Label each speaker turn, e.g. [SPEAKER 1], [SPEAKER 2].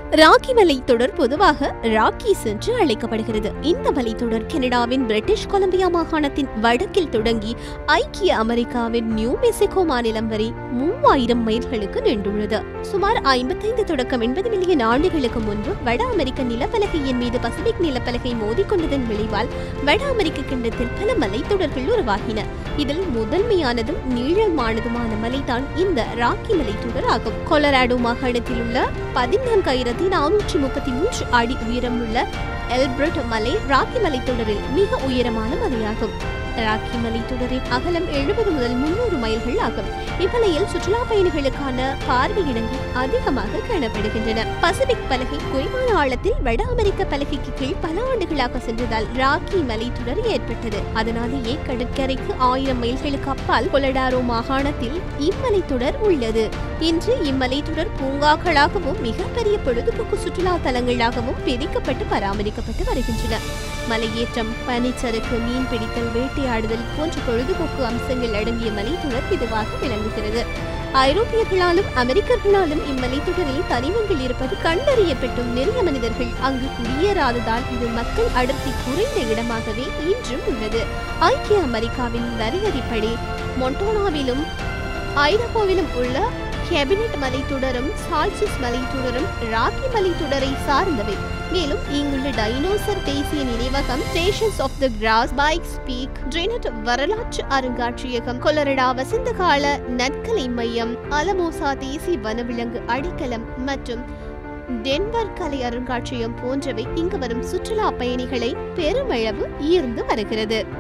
[SPEAKER 1] ராக்கி மலைத்தொடர் பொதுவாக ராக்கீஸ் என்று அழைக்கப்படுகிறது இந்த மலைத்தொடர் கனடாவின் பிரிட்டிஷ் கொலம்பியா மாகாணத்தின் வடக்கில் தொடங்கி ஐக்கிய அமெரிக்காவின் நியூ மெக்சிகோ மாநிலம் வரை மூவாயிரம் மைல்களுக்கு நீண்டுள்ளது சுமார் ஐம்பத்தைந்து தொடக்கம் எண்பது மில்லியன் ஆண்டுகளுக்கு முன்பு வட அமெரிக்க நிலப்பலகையின் மீது பசிபிக் நிலப்பலகை மோதிக்கொண்டதன் விளைவால் வட அமெரிக்க கிண்டத்தில் பல மலைத்தொடர்கள் உருவாகின இதில் முதன்மையானதும் நீளமானதுமான மலைதான் இந்த ராக்கி மலைத்தொடர் ஆகும் கொலராடோ மாகாணத்தில் உள்ள பதினான்காயிரத்தி நானூற்றி முப்பத்தி மூன்று அடி உயரமுள்ள எல்பிரட் மலை ராக்கி மலைத்தொடரில் மிக உயரமான மலையாகும் ராக்கி மலைத்தொடரின் அகலம் எழுபது முதல் முன்னூறு மைல்கள் ஆகும் இம்மலையில் சுற்றுலா பயணிகளுக்கான பார்வையிடங்கள் அதிகமாக காணப்படுகின்றன பசிபிக் பலகை குறைவான ஆழத்தில் வட அமெரிக்க பலகைக்கு கீழ் பல ஆண்டுகளாக சென்றதால் ராக்கி மலைத்தொடர் ஏற்பட்டது அதனாலேயே கடற்கரைக்கு ஆயிரம் மைல்களுக்கு அப்பால் கொலடாரோ மாகாணத்தில் இம்மலைத்தொடர் உள்ளது இன்று இம்மலைத்தொடர் பூங்காக்களாகவும் மிகப்பெரிய பொழுதுபோக்கு சுற்றுலா தலங்களாகவும் பிரிக்கப்பட்டு பராமரிக்கப்பட்டு வருகின்றன மலையேற்றம் பனிச்சறுக்கு மீன் பிடித்தல் வேட்டையாடுதல் போன்ற பொழுதுபோக்கு அம்சங்கள் அடங்கிய மலைத்தொடர் இதுவாக விளங்குகிறது ஐரோப்பியர்களாலும் அமெரிக்கர்களாலும் இம்மலைத்தொடரில் தனிமங்கள் இருப்பது கண்டறியப்பட்டும் நிறைய மனிதர்கள் அங்கு குடியேறாததால் இது மக்கள் அடர்த்தி குறைந்த இடமாகவே இன்றும் உள்ளது ஐக்கிய அமெரிக்காவின் வரையறைப்படி மொண்டோனாவிலும் ஐடகோவிலும் உள்ள கேபினட் மலைத்தொடரும் சால்சிஸ் மலைத்தொடரும் ராக்கி மலைத்தொடரை சார்ந்தவை மேலும் இங்குள்ள டைனோசர் தேசிய நினைவகம் Stations of the Cross Pikes Peak Trinidad வரலாற்று அருங்காட்சியகம் கொலரடா வசந்த கால நற்கலை மையம் அலமோசா தேசிய வனவிலங்கு அடைக்கலம் மற்றும் டென்வர் கலை அருங்காட்சியகம் போன்றவை இங்கு வரும் சுற்றுலா பயணிகளை பெருமளவு ஈர்ந்து வருகிறது